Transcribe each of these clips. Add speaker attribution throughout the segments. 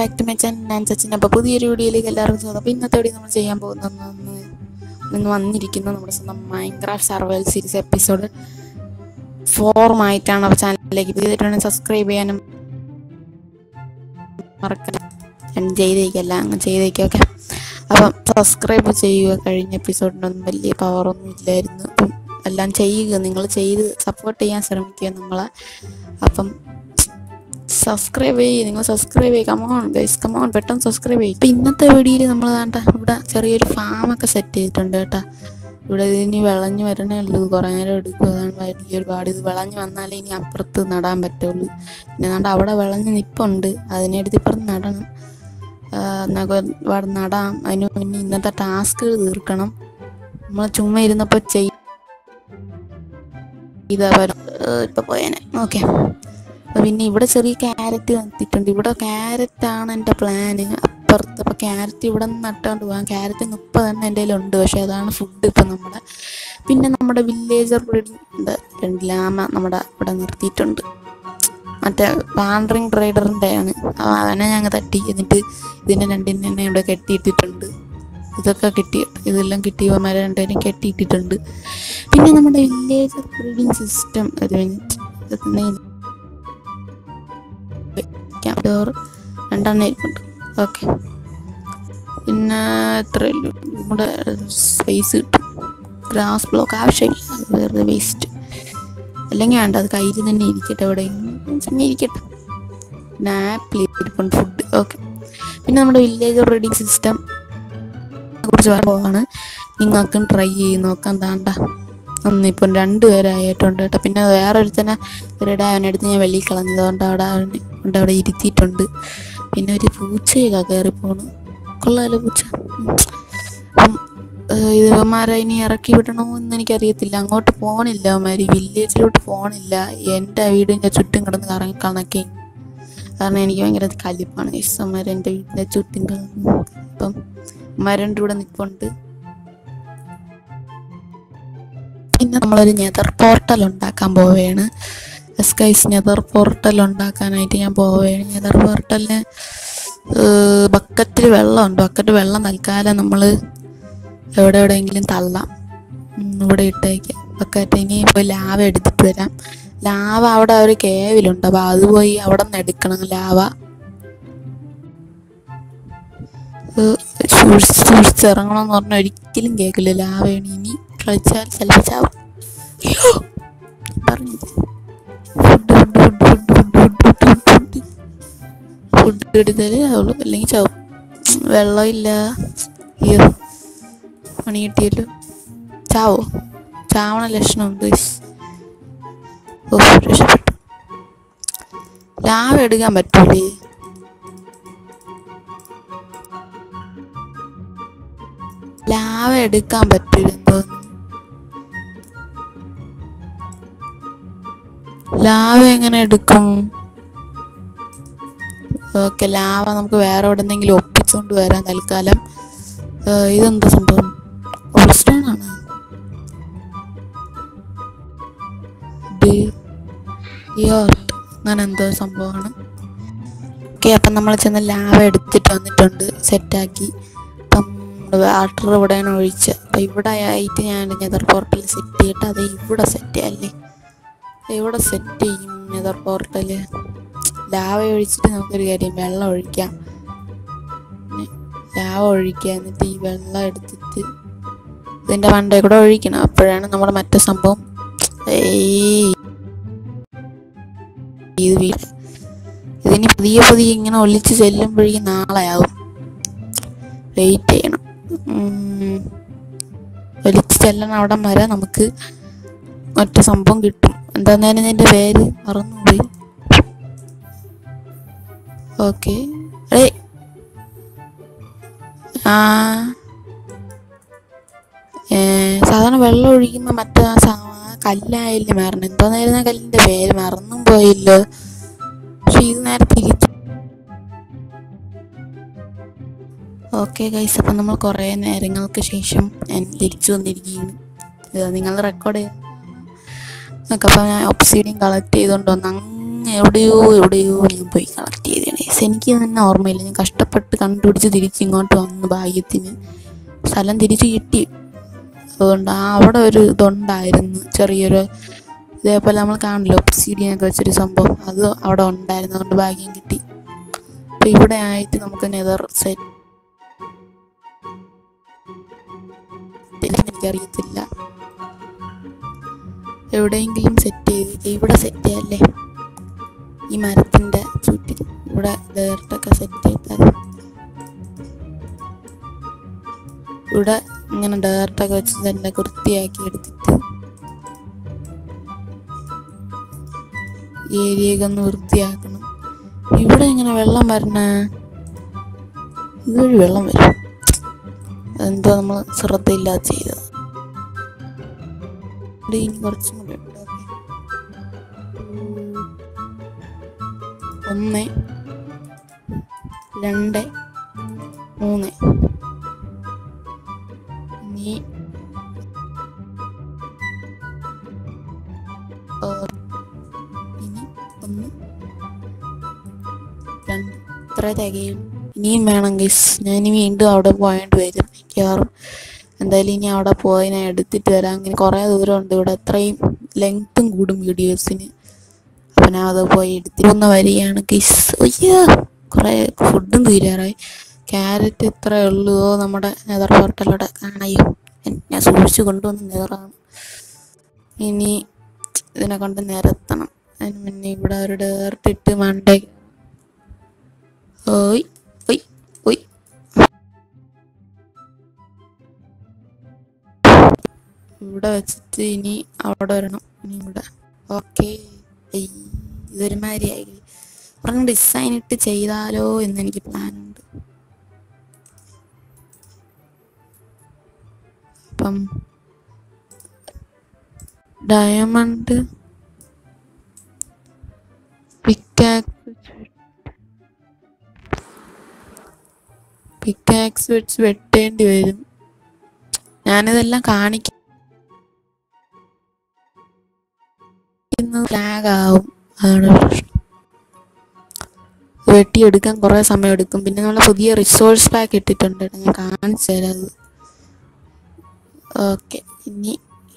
Speaker 1: Back to my channel ഞാൻ സച്ചിൻ അപ്പോൾ പുതിയൊരു വീഡിയോയിലേക്ക് എല്ലാവർക്കും സ്വാഗതം അപ്പോൾ ഇന്നത്തെ വീഡിയോ നമ്മൾ ചെയ്യാൻ പോകുന്നതെന്ന് ഇന്ന് വന്നിരിക്കുന്ന നമ്മുടെ സ്വന്തം മൈൻക്രാഫ്റ്റ് സർവൈവൽ സീരീസ് എപ്പിസോഡ് ഫോറുമായിട്ടാണ് അപ്പോൾ ചാനലിലേക്ക് പുതിയതായിട്ട് സബ്സ്ക്രൈബ് ചെയ്യാനും മറക്കാൻ ഞാൻ ചെയ്തേക്കല്ല അങ്ങ് ചെയ്തേക്കാം ഓക്കെ അപ്പം സബ്സ്ക്രൈബ് ചെയ്യുക കഴിഞ്ഞ എപ്പിസോഡിനൊന്നും വലിയ പവറൊന്നും ഇല്ലായിരുന്നു അപ്പം എല്ലാം ചെയ്യുക നിങ്ങൾ ചെയ്ത് സപ്പോർട്ട് ചെയ്യാൻ ശ്രമിക്കുക നമ്മളെ അപ്പം സബ്സ്ക്രൈബ് ചെയ്യ് നിങ്ങൾ സബ്സ്ക്രൈബ് ചെയ്യുക കമോൺ ഗൈസ് കമോൺ പെട്ടെന്ന് സബ്സ്ക്രൈബ് ചെയ്യും ഇപ്പം ഇന്നത്തെ വീഡിയോയിൽ നമ്മൾ വേണ്ട ഇവിടെ ചെറിയൊരു ഫാമൊക്കെ സെറ്റ് ചെയ്തിട്ടുണ്ട് കേട്ടോ ഇവിടെ ഇതിനി വിളഞ്ഞു വരണേ ഉള്ളൂ കുറേ നേരം എടുക്കും അതാണ് വലിയൊരു പാട് ഇത് വിളഞ്ഞു വന്നാലേ ഇനി അപ്പുറത്ത് നടാൻ പറ്റുള്ളൂ പിന്നെ ഏതാണ്ട് അവിടെ വിളഞ്ഞ് നിപ്പുണ്ട് അതിനെടുത്ത് ഇപ്പുറത്ത് നടണം എന്നൊക്കെ ഇവിടെ നടാം അതിന് മുന്നേ ഇന്നത്തെ ടാസ്കുകൾ തീർക്കണം നമ്മൾ ചുമ്മാ ഇരുന്നപ്പോൾ ചെയ് ഇതാ ഇപ്പൊ പോയേനെ ഓക്കെ പിന്നെ ഇവിടെ ചെറിയ ക്യാരറ്റ് നട്ടിട്ടുണ്ട് ഇവിടെ ക്യാരറ്റ് ആണ് എൻ്റെ പ്ലാന് അപ്പുറത്ത് അപ്പോൾ ക്യാരറ്റ് ഇവിടെ നിന്ന് നട്ടുകൊണ്ട് പോകാം ക്യാരറ്റ് മുപ്പത് തന്നെ എൻ്റെ കയ്യിലുണ്ട് പക്ഷേ അതാണ് ഫുഡ് ഇപ്പം നമ്മുടെ പിന്നെ നമ്മുടെ വില്ലേജർ ഉണ്ട് രണ്ട് ലാമ നമ്മുടെ ഇവിടെ നിർത്തിയിട്ടുണ്ട് മറ്റേ വാണ്ടറിങ് ട്രേഡറിൻ്റെ ആണ് അപ്പോൾ അവനെ ഞങ്ങൾ തട്ടി എന്നിട്ട് ഇതിനെ രണ്ടിനെ തന്നെ ഇവിടെ കെട്ടിയിട്ടിട്ടുണ്ട് ഇതൊക്കെ കിട്ടി ഇതെല്ലാം കിട്ടിയവന്മാരെ രണ്ടുപേരും കെട്ടിയിട്ടിട്ടുണ്ട് പിന്നെ നമ്മുടെ വില്ലേജർ ബ്രീഡിങ് സിസ്റ്റം ഒരു മിനിറ്റ് ഡോർ രണ്ടെണ്ണം ഇരിപ്പുണ്ട് ഓക്കെ പിന്നെ എത്ര നമ്മുടെ സ്പേസ് കിട്ടും ഗ്രാസ് ബ്ലോക്ക് ആവശ്യമില്ല അത് വെറുതെ വേസ്റ്റ് അല്ലെങ്കിൽ വേണ്ട അത് കയ്യിൽ തന്നെ ഇരിക്കട്ടെ എവിടെ ചുമ്മാ ഇരിക്കട്ടെ പിന്നെ ആപ്പിൾ ഇരിപ്പുണ്ട് ഫുഡ് ഓക്കെ പിന്നെ നമ്മുടെ വില്ലേജ് ബ്രീഡിങ് സിസ്റ്റം കുറിച്ച് പറയുമ്പോഴാണ് നിങ്ങൾക്കും ട്രൈ ചെയ്ത് നോക്കാൻ താണ്ട ഒന്നിപ്പം രണ്ട് പേരായിട്ടുണ്ട് കേട്ടോ പിന്നെ വേറൊരുത്തനെ ഒരിടെ അവനെടുത്ത് ഞാൻ വെളിയിൽ കളഞ്ഞതുകൊണ്ട് അവിടെ അവന് കൊണ്ട് അവിടെ ഇരുത്തിയിട്ടുണ്ട് പിന്നെ ഒരു പൂച്ചയൊക്കെ കയറി പോണു കൊള്ളാലോ പൂച്ച ഉം. അപ്പം ഏഹ് ഇവന്മാരെ ഇനി ഇറക്കി വിടണോ എന്ന് എനിക്കറിയത്തില്ല അങ്ങോട്ട് പോണില്ല അവന്മാർ വില്ലേജിലോട്ട് പോണില്ല എൻ്റെ വീടിൻ്റെ ചുറ്റും കിടന്ന് കറങ്ങി കണക്കി കാരണം എനിക്ക് ഭയങ്കര കലിപ്പാണ് ഇഷ്ടന്മാർ എൻ്റെ വീടിൻ്റെ ചുറ്റും കിടന്ന് അപ്പം മരണ്ട് ഇവിടെ നിൽപ്പുണ്ട് പിന്നെ നമ്മളൊരു നെതർ പോർട്ടൽ ഉണ്ടാക്കാൻ പോവുകയാണ് എസ്കൈസ് നെതർ പോർട്ടൽ ഉണ്ടാക്കാനായിട്ട് ഞാൻ പോവുകയാണ് നെതർ പോർട്ടലിന് ബക്കറ്റിൽ വെള്ളമുണ്ട് ബക്കറ്റ് വെള്ളം തൽക്കാലം നമ്മൾ എവിടെ എവിടെയെങ്കിലും തള്ളാം ഉം, ഇവിടെ ഇട്ടേക്കാം ബക്കറ്റ് ഇനി പോയി ലാവ എടുത്തിട്ട് വരാം ലാവ അവിടെ ഒരു കേവിലുണ്ട് അപ്പോൾ അത് പോയി അവിടെ നിന്ന് എടുക്കണം ലാവ ഏഹ് സൂക്ഷിച്ച് സൂക്ഷിച്ച് ഇറങ്ങണം എന്ന് പറഞ്ഞാൽ ഒരിക്കലും കേൾക്കില്ല ലാവയാണ് ഇനി കളിച്ചാൽ ചിലപ്പോൾ ചാവും അയ്യോ പറഞ്ഞത് food food food food food food food food എടുത്താലേ ആവുള്ളൂ അല്ലെങ്കിൽ ചാവും വെള്ളമില്ല അയ്യോ പണി കിട്ടിയല്ലോ ചാവോ ചാവണ ലക്ഷണമുണ്ട് guys. ഓ രക്ഷപ്പെട്ടു ലാവ എടുക്കാൻ പറ്റൂലേ ലാവ എടുക്കാൻ പറ്റില്ലെന്ന് ലാവ എങ്ങനെ എടുക്കും ഓക്കെ ലാവ നമുക്ക് വേറെ എവിടെ നിന്നെങ്കിലും ഒപ്പിച്ചുകൊണ്ട് വരാൻ തൽക്കാലം ഏഹ് ഇതെന്താ സംഭവം ഓൾസ്റ്റോൺ ആണ് അങ്ങനെ എന്തോ സംഭവമാണ് ഓക്കെ അപ്പം നമ്മൾ ചെന്ന് ലാവ എടുത്തിട്ട് വന്നിട്ടുണ്ട് സെറ്റാക്കി അപ്പം വാട്ടർ ഇവിടെയാണ് ഒഴിച്ച് അപ്പം ഇവിടെ ആയിട്ട് ഞാൻ നെതർ പോർട്ടൽ സെറ്റ് ചെയ്തിട്ട് അത് ഇവിടെ സെറ്റ് ചെയ്യാല്ലേ ഇവിടെ സെറ്റ് ചെയ്യും നെതർ പോർട്ടൽ ലാവ ഒഴിച്ചിട്ട് നമുക്കൊരു കാര്യം വെള്ളം ഒഴിക്കാം പിന്നെ ലാവ ഒഴിക്കുക എന്നിട്ട് ഈ വെള്ളം എടുത്തിട്ട് ഇതിൻ്റെ മണ്ടേ കൂടെ ഒഴിക്കണം അപ്പോഴാണ് നമ്മുടെ മറ്റേ സംഭവം ഏയ് ഇത് വീട് ഇതിനി പുതിയ പുതിയ ഇങ്ങനെ ഒലിച്ച് ചെല്ലുമ്പോഴേക്കും നാളെ ആവും വെയിറ്റ് ചെയ്യണം ഉം. ഒലിച്ച് ചെല്ലണം അവിടെ വരെ നമുക്ക് ഒറ്റ സംഭവം കിട്ടും എന്താന്നേരം എൻ്റെ പേര് മറന്നുപോയി ഓക്കെ ഏ ആ ഏ, സാധാരണ വെള്ളം ഒഴിക്കുമ്പോൾ മറ്റേ ആ സാ- ആ കല്ലായില്ലേ മരണം എന്തോന്നായിരുന്നു ആ കല്ലിൻ്റെ പേര് മറന്നും പോയില്ലോ പക്ഷെ ഇത് നേരെ തിരിച്ചു ഓക്കെ ഗൈസ് അപ്പം നമ്മൾ കുറേ നേരങ്ങൾക്ക് ശേഷം ഞാൻ തിരിച്ചു വന്നിരിക്കുകയാണ് ഇത് നിങ്ങൾ റെക്കോർഡ് ചെയ്യാം അപ്പം ഞാൻ ഒപ്സീഡിയം കളക്ട് ചെയ്തുകൊണ്ട് വന്ന് അങ്ങ് എവിടെയോ എവിടെയോ ഞാൻ പോയി കളക്ട് ചെയ്തതാണ് എനിക്ക് തന്നെ ഓർമ്മയില്ല ഞാൻ കഷ്ടപ്പെട്ട് കണ്ടുപിടിച്ച് തിരിച്ച് ഇങ്ങോട്ട് വന്നു ഭാഗ്യത്തിന് സ്ഥലം തിരിച്ച് കിട്ടി അതുകൊണ്ട് ആ അവിടെ ഒരു ഇതുണ്ടായിരുന്നു ചെറിയൊരു ഇതേപോലെ നമ്മൾ കാണില്ലോ ഒബ്സീഡിയനൊക്കെ വെച്ചൊരു സംഭവം അത് അവിടെ ഉണ്ടായിരുന്നു അതുകൊണ്ട് ഭാഗ്യം കിട്ടി അപ്പം ഇവിടെ ആയിട്ട് നമുക്ക് നെതർ സെറ്റ് എനിക്കറിയത്തില്ല എവിടെയെങ്കിലും സെറ്റ് ചെയ്ത് ഇവിടെ സെറ്റ് ചെയ്യാല്ലേ ഈ മരത്തിൻ്റെ ചുറ്റിൽ ഇവിടെ ഡയറക്റ്റൊക്കെ സെറ്റ് ചെയ്താൽ ഇവിടെ ഇങ്ങനെ ഡയറക്റ്റൊക്കെ വെച്ച് തന്നെ വൃത്തിയാക്കി എടുത്തിട്ട് ഏരിയയൊക്കെ ഒന്ന് വൃത്തിയാക്കണം ഇവിടെ ഇങ്ങനെ വെള്ളം വരണേ ഇതുവഴി വെള്ളം വരും എന്തോ നമ്മൾ ശ്രദ്ധയില്ലാതെ ചെയ്തത് ഇവിടെ ഇനി കുറച്ചും കൂടെ ഉണ്ട് ഓക്കെ ഒന്ന് രണ്ട് മൂന്ന് ഇനി ആ, ഇനി ഒന്ന് രണ്ട് ഇത്ര തികയും ഇനിയും വേണം ഗിസ് ഞാൻ ഇനി വീണ്ടും അവിടെ പോയേണ്ടി വരും മിക്കവാറും എന്തായാലും ഇനി അവിടെ പോയി ഞാൻ എടുത്തിട്ട് വരാം ഇങ്ങനെ കുറേ ദൂരമുണ്ട് ഇവിടെ അത്രയും ലെങ്ത്തും കൂടും വീഡിയോസിന് അപ്പം ഞാൻ അത് പോയി എടുത്തിരുന്ന വരികയാണ് ഗിസ് അയ്യോ കുറേ ഫുഡും തീരാറായി ക്യാരറ്റ് ഇത്രേ ഉള്ളൂ നമ്മുടെ നെതർ ഹോട്ടലൂടെ കാണയോ ഞാൻ സൂക്ഷിച്ചു കൊണ്ടുവന്ന് നേറാണ് ഇനി ഇതിനെ കൊണ്ട് നിരത്തണം അതിന് മുന്നേ ഇവിടെ ഒരു ഡേർട്ടിട്ട് മണ്ടേ ഓയ് ഒയ് ഒയ് ഇവിടെ വെച്ചിട്ട് ഇനി അവിടെ വരണം ഇനി ഇവിടെ ഓക്കെ ഇതൊരുമാതിരിയായി പറഞ്ഞ ഡിസൈൻ ഇട്ട് ചെയ്താലോ എന്ന് എനിക്ക് പ്ലാനുണ്ട് അപ്പം ഡയമണ്ട് പിക്കാക്സ് പിക്കാക്സ് വെച്ച് വെട്ടേണ്ടി വരും ഞാനിതെല്ലാം കാണിക്കുന്നത് ലാഗ് ആവും അതാണ് പ്രശ്നം വെട്ടിയെടുക്കാൻ കുറേ സമയം എടുക്കും പിന്നെ നമ്മൾ പുതിയ റിസോഴ്സ് പാക്ക് ഇട്ടിട്ടുണ്ട് ഞാൻ കാണിച്ചു തരാം അത് ഓക്കെ ഇനി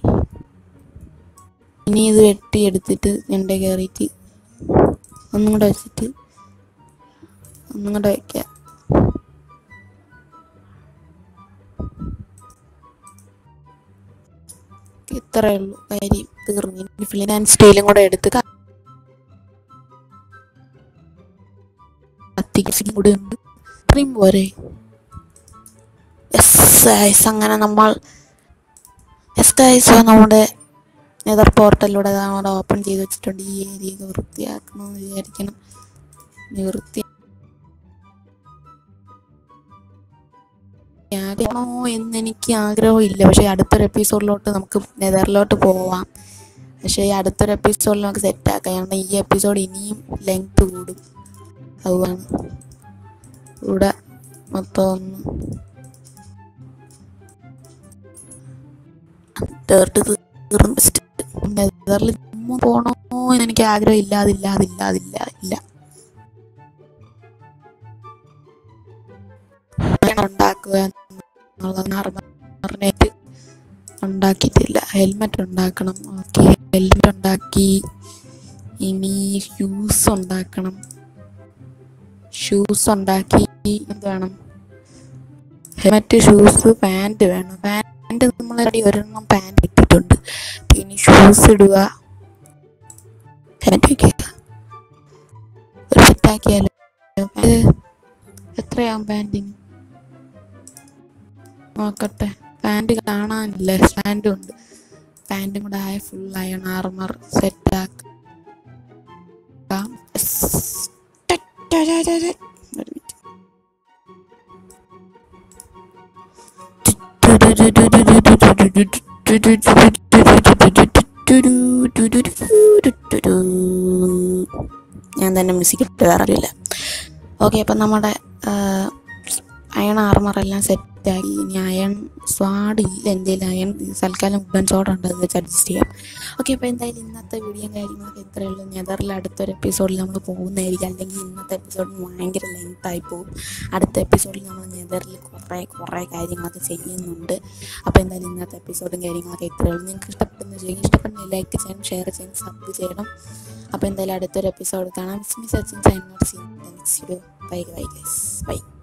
Speaker 1: ഇനി ഇത് വെട്ടിയെടുത്തിട്ട് ഞണ്ട കയറിയിട്ട് ഒന്നും കൂടെ വെച്ചിട്ട് ഒന്നും കൂടെ വയ്ക്കാം ഇത്രയേ ഉള്ളൂ കാര്യം തീർന്നു ഇനി ഫിലിൻ ആൻഡ് സ്റ്റീലും കൂടെ എടുത്ത് ക- കത്തിക്കും കൂടെ ഉണ്ട് ഇത്രയും പോരെ യെസ് ഗൈസ് അങ്ങനെ നമ്മൾ യെസ് ഗൈസ് നമ്മുടെ നെതർ പോർട്ടലിലൂടെ നമ്മൾ ഓപ്പൺ ചെയ്ത് വെച്ചിട്ടുണ്ട് ഈ ഏരിയ വൃത്തിയാക്കണമെന്ന് വിചാരിക്കണം ഇനി വൃത്തി ആകണോ എന്ന് എനിക്ക് ആഗ്രഹമില്ല പക്ഷേ അടുത്തൊരു എപ്പിസോഡിലോട്ട് നമുക്ക് നെതറിലോട്ട് പോവാം പക്ഷേ ഈ അടുത്തൊരു എപ്പിസോഡിൽ നമുക്ക് സെറ്റാക്കാം കാരണം ഈ എപ്പിസോഡ് ഇനിയും ലെങ്ത് കൂടും അതുമാണ് ഇവിടെ മൊത്തം ഒന്ന് ഡേർട്ട് തീർന്ന് നെതറിൽ ചുമ്മാ പോണോ എന്ന് എനിക്ക് ആഗ്രഹം ഇല്ല അതില്ല അതില്ല അതില്ല ഇല്ല ഉണ്ടാക്കുക എന്നുള്ളത് ഉണ്ടാക്കിയിട്ടില്ല ഹെൽമെറ്റ് ഉണ്ടാക്കണം ഓക്കെ ഹെൽമെറ്റ് ഉണ്ടാക്കി ഇനി ഷൂസ് ഉണ്ടാക്കണം ഷൂസ് ഉണ്ടാക്കി എന്ത് വേണം ഹെൽമെറ്റ് ഷൂസ് പാൻറ് വേണം പാൻറ് നമ്മൾ ഒരെണ്ണം പാൻറ് ഇട്ടിട്ടുണ്ട് പിന്നെ ഷൂസ് ഇടുക ഹെൽമെറ്റ് വയ്ക്കുക ഒരു സെറ്റാക്കിയാലോ ഇത് എത്രയാവും പാൻറ്റിന് നോക്കട്ടെ പാൻറ് കാണാനില്ല പാൻറ്റും ഉണ്ട് പാൻറ്റും കൂടെ ആയ ഫുൾ അയൺ ആർമർ സെറ്റ് ആക്കാം ഒരു മിനിറ്റ് ഞാൻ തന്നെ മ്യൂസിക് ഇട്ട് വേറെ അറിയില്ല ഓക്കെ അപ്പം നമ്മുടെ അയൺ ആർമർ എല്ലാം സെറ്റ് സെറ്റാക്കി ഇനി അയൺ സ്വാഡ് ഇല്ല എന്തെങ്കിലും അയൺ തൽക്കാലം വുഡൻ സോഡ് ഉണ്ട് അത് വെച്ച് അഡ്ജസ്റ്റ് ചെയ്യാം ഓക്കെ അപ്പോൾ എന്തായാലും ഇന്നത്തെ വീഡിയോയും കാര്യങ്ങളൊക്കെ ഇത്രയേ ഉള്ളൂ നെതറിൽ അടുത്തൊരു എപ്പിസോഡിൽ നമ്മൾ പോകുന്നതായിരിക്കും അല്ലെങ്കിൽ ഇന്നത്തെ എപ്പിസോഡിന് ഭയങ്കര ലെങ്തായി പോകും അടുത്ത എപ്പിസോഡിൽ നമ്മൾ നെതറിൽ കുറേ കുറേ കാര്യങ്ങളൊക്കെ ചെയ്യുന്നുണ്ട് അപ്പോൾ എന്തായാലും ഇന്നത്തെ എപ്പിസോഡും കാര്യങ്ങളൊക്കെ ഇത്രയേ ഉള്ളൂ നിങ്ങൾക്ക് ഇഷ്ടപ്പെടുന്ന ചെയ്യും ഇഷ്ടപ്പെടുന്ന ലൈക്ക് ചെയ്യണം ഷെയർ ചെയ്യണം സബ് ചെയ്യണം അപ്പോൾ എന്തായാലും അടുത്തൊരു എപ്പിസോഡ് കാണാം മിസ് മിസ് അച്ഛൻ sign not seen next video bye bye guys by